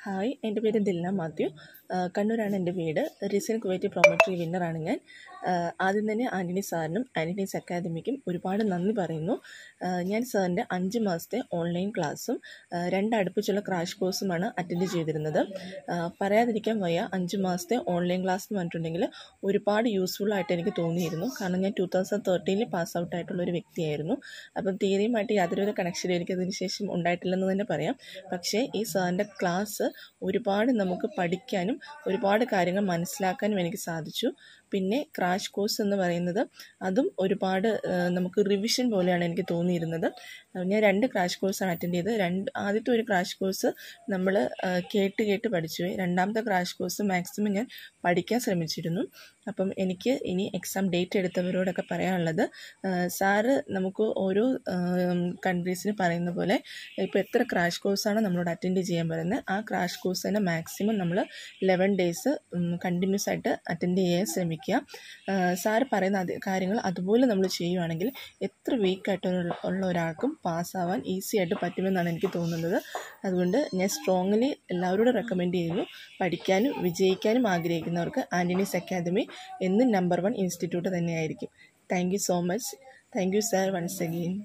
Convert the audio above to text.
hi എൻ്റെ പേര് ദിൽന മാത്യു കണ്ണൂരാണ് എൻ്റെ വീട് റീസെൻറ്റ് കുവൈറ്റ് പ്രോമട്രി വിന്നറാണ് ഞാൻ ആദ്യം തന്നെ ആൻ്റണി സാറിനും ആൻ്റണീസ് അക്കാദമിക്കും ഒരുപാട് നന്ദി പറയുന്നു ഞാൻ സാറിൻ്റെ അഞ്ച് മാസത്തെ ഓൺലൈൻ ക്ലാസ്സും രണ്ട് അടുപ്പിച്ചുള്ള ക്രാഷ് കോഴ്സുമാണ് അറ്റൻഡ് ചെയ്തിരുന്നത് പറയാതിരിക്കാൻ വയ്യ അഞ്ച് മാസത്തെ ഓൺലൈൻ ക്ലാസ് എന്ന് പറഞ്ഞിട്ടുണ്ടെങ്കിൽ ഒരുപാട് യൂസ്ഫുൾ ആയിട്ട് എനിക്ക് തോന്നിയിരുന്നു കാരണം ഞാൻ ടു തൗസൻഡ് തേർട്ടീനിൽ പാസ് ഔട്ട് ആയിട്ടുള്ള ഒരു വ്യക്തിയായിരുന്നു അപ്പം തിയറിയുമായിട്ട് യാതൊരുവിധ കണക്ഷനും എനിക്ക് അതിന് ശേഷം ഉണ്ടായിട്ടില്ലെന്ന് തന്നെ പറയാം പക്ഷേ ഈ സാറിൻ്റെ ക്ലാസ് ഒരുപാട് നമുക്ക് പഠിക്കാനും ഒരുപാട് കാര്യങ്ങൾ മനസ്സിലാക്കാനും എനിക്ക് സാധിച്ചു പിന്നെ ക്രാഷ് കോഴ്സ് എന്ന് പറയുന്നത് അതും ഒരുപാട് നമുക്ക് റിവിഷൻ പോലെയാണ് എനിക്ക് തോന്നിയിരുന്നത് ഞാൻ രണ്ട് ക്രാഷ് കോഴ്സാണ് അറ്റൻഡ് ചെയ്തത് രണ്ട് ആദ്യത്തെ ഒരു ക്രാഷ് കോഴ്സ് നമ്മൾ കേട്ട് കേട്ട് പഠിച്ചു പോയി രണ്ടാമത്തെ ക്രാഷ് കോഴ്സ് മാക്സിമം ഞാൻ പഠിക്കാൻ ശ്രമിച്ചിരുന്നു അപ്പം എനിക്ക് ഇനി എക്സാം ഡേറ്റ് എടുത്തവരോടൊക്കെ പറയാനുള്ളത് സാറ് നമുക്ക് ഓരോ കൺട്രീസിന് പറയുന്ന പോലെ ഇപ്പോൾ എത്ര ക്രാഷ് കോഴ്സാണ് നമ്മളോട് അറ്റൻഡ് ചെയ്യാൻ പറയുന്നത് ആ ക്രാഷ് കോഴ്സ് തന്നെ മാക്സിമം നമ്മൾ ലെവൻ ഡേയ്സ് കണ്ടിന്യൂസ് ആയിട്ട് അറ്റൻഡ് ചെയ്യാൻ ശ്രമിക്കുക സാറ് പറയുന്ന അത് കാര്യങ്ങൾ അതുപോലെ നമ്മൾ ചെയ്യുവാണെങ്കിൽ എത്ര വീക്കായിട്ടുള്ള ഉള്ള ഒരാൾക്കും പാസ്സാവാൻ ഈസി ആയിട്ട് പറ്റുമെന്നാണ് എനിക്ക് തോന്നുന്നത് അതുകൊണ്ട് ഞാൻ സ്ട്രോങ്ലി എല്ലാവരോടും റെക്കമെൻഡ് ചെയ്യുന്നു പഠിക്കാനും വിജയിക്കാനും ആഗ്രഹിക്കുന്നവർക്ക് ആൻ്റണീസ് അക്കാദമി എന്നും നമ്പർ വൺ ഇൻസ്റ്റിറ്റ്യൂട്ട് തന്നെയായിരിക്കും thank you so much thank you sir once again